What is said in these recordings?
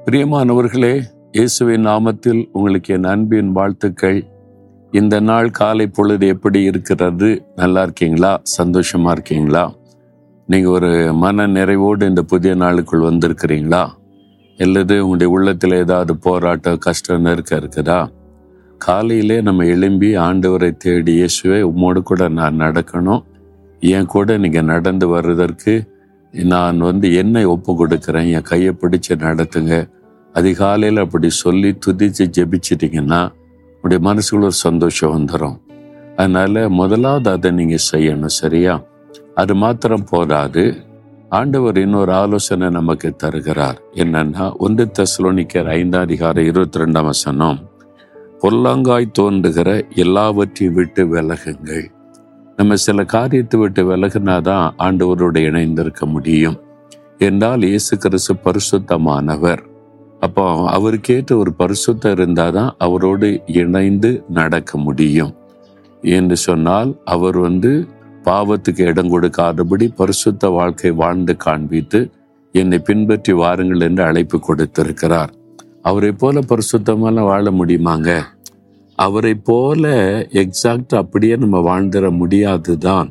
பிரியமானவர்களே இயேசுவின் நாமத்தில் உங்களுக்கு என் அன்பின் வாழ்த்துக்கள் இந்த நாள் காலை பொழுது எப்படி இருக்கிறது நல்லா இருக்கீங்களா சந்தோஷமா இருக்கீங்களா நீங்க ஒரு மன நிறைவோடு இந்த புதிய நாளுக்குள் வந்திருக்கிறீங்களா அல்லது உங்களுடைய உள்ளத்தில் ஏதாவது போராட்டம் கஷ்டம் நெருக்க இருக்குதா காலையிலே நம்ம எழும்பி ஆண்டவரை தேடி இயேசுவே உம்மோடு கூட நான் நடக்கணும் என் கூட நீங்க நடந்து வர்றதற்கு நான் வந்து என்னை ஒப்பு கொடுக்குறேன் என் கையை பிடிச்சு நடத்துங்க அதிகாலையில் அப்படி சொல்லி துதிச்சு ஜெபிச்சிட்டிங்கன்னா உடைய மனசுக்குள்ள ஒரு சந்தோஷம் வந்துடும் அதனால முதலாவது அதை நீங்க செய்யணும் சரியா அது மாத்திரம் போதாது ஆண்டவர் இன்னொரு ஆலோசனை நமக்கு தருகிறார் என்னன்னா ஒன்று தெசலோனிக்கர் ஐந்தாம் அதிகாரம் இருபத்தி ரெண்டாம் வசனம் பொல்லாங்காய் தோன்றுகிற எல்லாவற்றையும் விட்டு விலகுங்கள் நம்ம சில காரியத்தை விட்டு விலகினாதான் ஆண்டவரோடு இணைந்திருக்க முடியும் என்றால் இயேசு கிறிஸ்து பரிசுத்தமானவர் அப்போ அவருக்கேற்ற ஒரு பரிசுத்தம் இருந்தாதான் அவரோடு இணைந்து நடக்க முடியும் என்று சொன்னால் அவர் வந்து பாவத்துக்கு இடம் கொடுக்காதபடி பரிசுத்த வாழ்க்கை வாழ்ந்து காண்பித்து என்னை பின்பற்றி வாருங்கள் என்று அழைப்பு கொடுத்திருக்கிறார் அவரை போல பரிசுத்தமெல்லாம் வாழ முடியுமாங்க அவரை போல எக்ஸாக்ட் அப்படியே நம்ம வாழ்ந்துட முடியாதுதான்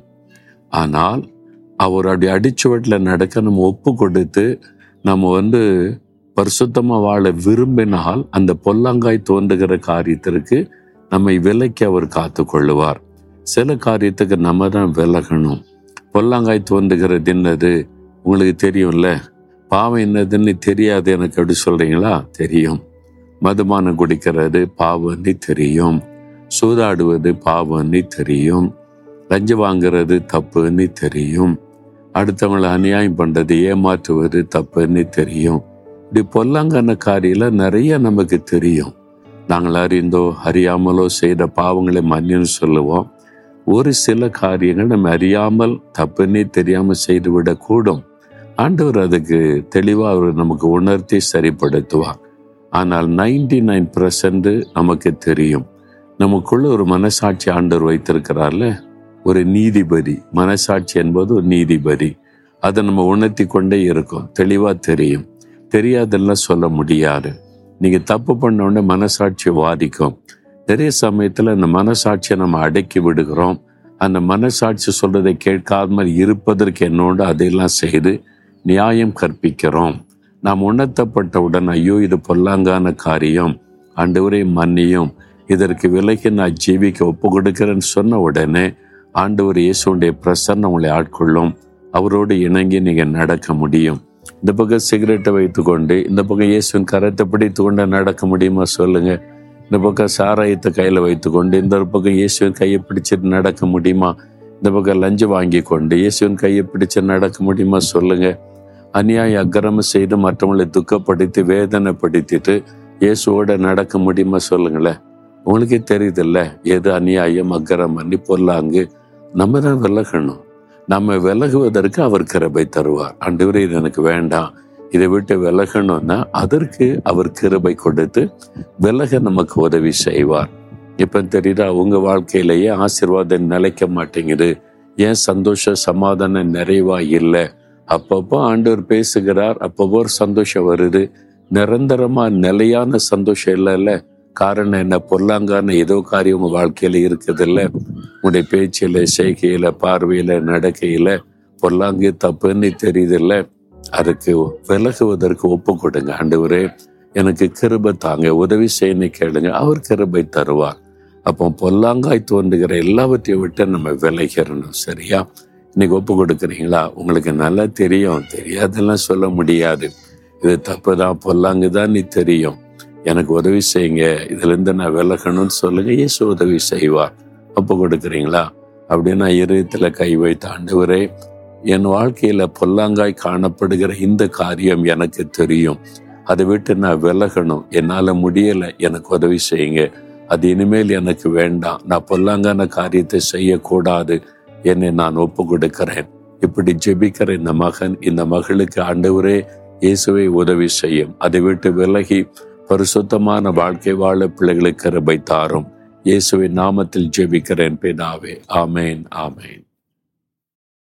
ஆனால் அவருடைய அடிச்சுவட்டில் நடக்க நம்ம ஒப்பு கொடுத்து நம்ம வந்து பரிசுத்தமா வாழ விரும்பினால் அந்த பொல்லாங்காய் தோன்றுகிற காரியத்திற்கு நம்மை விலைக்கு அவர் காத்து கொள்ளுவார் சில காரியத்துக்கு நம்ம தான் விலகணும் பொல்லாங்காய் தோன்றுகிறது என்னது உங்களுக்கு தெரியும்ல பாவம் என்னதுன்னு தெரியாது எனக்கு அப்படி சொல்றீங்களா தெரியும் மதுபானம் குடிக்கிறது பாவம்னு தெரியும் சூதாடுவது பாவம்னு தெரியும் லஞ்சம் வாங்குறது தப்புன்னு தெரியும் அடுத்தவங்களை அநியாயம் பண்றது ஏமாற்றுவது தப்புன்னு தெரியும் இப்படி பொல்லாங்கன காரியில நிறைய நமக்கு தெரியும் நாங்கள் அறிந்தோ அறியாமலோ செய்த பாவங்களை மன்னின்னு சொல்லுவோம் ஒரு சில காரியங்கள் நம்ம அறியாமல் தப்புன்னே தெரியாம செய்து விடக்கூடும் ஆண்டவர் அதுக்கு தெளிவா அவர் நமக்கு உணர்த்தி சரிப்படுத்துவார் ஆனால் நைன்டி நைன் பர்சன்ட் நமக்கு தெரியும் நமக்குள்ள ஒரு மனசாட்சி ஆண்டவர் வைத்திருக்கிறார்ல ஒரு நீதிபதி மனசாட்சி என்பது ஒரு நீதிபதி அதை நம்ம உணர்த்தி கொண்டே இருக்கோம் தெளிவா தெரியும் தெரியாதெல்லாம் சொல்ல முடியாது நீங்க தப்பு பண்ண உடனே மனசாட்சி வாதிக்கும் நிறைய சமயத்துல அந்த மனசாட்சியை நம்ம அடக்கி விடுகிறோம் அந்த மனசாட்சி சொல்றதை கேட்காமல் இருப்பதற்கு என்னோடு அதையெல்லாம் செய்து நியாயம் கற்பிக்கிறோம் நாம் உணர்த்தப்பட்டவுடன் ஐயோ இது பொல்லாங்கான காரியம் ஆண்டவரை மன்னியும் இதற்கு விலகி நான் ஜீவிக்க ஒப்பு கொடுக்கிறேன்னு சொன்ன உடனே ஆண்டவர் இயேசுடைய பிரசன்னம் உங்களை ஆட்கொள்ளும் அவரோடு இணங்கி நீங்க நடக்க முடியும் இந்த பக்கம் சிகரெட்டை வைத்துக்கொண்டு இந்த பக்கம் இயேசுவின் கரத்தை பிடித்து கொண்டு நடக்க முடியுமா சொல்லுங்க இந்த பக்கம் சாராயத்தை கையில வைத்துக்கொண்டு இந்த ஒரு பக்கம் இயேசுவின் கையை பிடிச்சிட்டு நடக்க முடியுமா இந்த பக்கம் லஞ்சம் வாங்கி கொண்டு இயேசுவின் கையை பிடிச்சு நடக்க முடியுமா சொல்லுங்க அநியாய அக்கிரமம் செய்து மற்றவங்களை துக்கப்படுத்தி வேதனைப்படுத்திட்டு இயேசுவோட நடக்க முடியுமா சொல்லுங்களேன் உங்களுக்கே தெரியுதுல்ல எது அநியாயம் அக்கறம் பண்ணி பொல்லாங்கு நம்ம தான் விலகணும் நம்ம விலகுவதற்கு அவர் கிருபை தருவார் ஆண்டவரே இது எனக்கு வேண்டாம் இதை விட்டு விலகணும்னா அதற்கு அவர் கிருபை கொடுத்து விலக நமக்கு உதவி செய்வார் இப்ப தெரியுதா உங்க வாழ்க்கையிலேயே ஆசீர்வாதம் நிலைக்க மாட்டேங்குது ஏன் சந்தோஷ சமாதானம் நிறைவா இல்லை அப்பப்போ ஆண்டவர் பேசுகிறார் அப்பப்போ ஒரு சந்தோஷம் வருது நிரந்தரமா நிலையான சந்தோஷம் இல்லைல்ல காரணம் என்ன பொல்லாங்கான ஏதோ காரியம் உங்க வாழ்க்கையில இருக்குது இல்ல உங்களுடைய பேச்சில செய்கையில பார்வையில நடக்கையில பொல்லாங்கு தப்புன்னு தெரியுது இல்ல அதுக்கு விலகுவதற்கு ஒப்பு கொடுங்க ஆண்டவரே எனக்கு கிருபை தாங்க உதவி செய்யணும் கேளுங்க அவர் கிருபை தருவார் அப்போ பொல்லாங்காய் தோன்றுகிற எல்லாவற்றையும் விட்டு நம்ம விலகிறணும் சரியா இன்னைக்கு ஒப்பு கொடுக்குறீங்களா உங்களுக்கு நல்லா தெரியும் தெரியாதெல்லாம் சொல்ல முடியாது இது தப்பு தான் பொல்லாங்கு தான் நீ தெரியும் எனக்கு உதவி செய்யுங்க இதுல இருந்து நான் விலகணும்னு சொல்லுங்க இயேசு உதவி செய்வார் ஒப்பு கொடுக்குறீங்களா அப்படின்னா இருதயத்துல கை வைத்த ஆண்டவரே என் வாழ்க்கையில பொல்லாங்காய் காணப்படுகிற இந்த காரியம் எனக்கு தெரியும் அதை விட்டு நான் விலகணும் என்னால முடியல எனக்கு உதவி செய்யுங்க அது இனிமேல் எனக்கு வேண்டாம் நான் பொல்லாங்கான காரியத்தை செய்யக்கூடாது என்னை நான் ஒப்பு கொடுக்கிறேன் இப்படி ஜெபிக்கிற இந்த மகன் இந்த மகளுக்கு ஆண்டவரே இயேசுவை உதவி செய்யும் அதை விட்டு விலகி பரிசுத்தமான வாழ்க்கை வாழ பிள்ளைகளுக்கு கிருபை தாரும் இயேசுவின் நாமத்தில் ஜெபிக்கிறேன் பிதாவே ஆமேன் ஆமேன்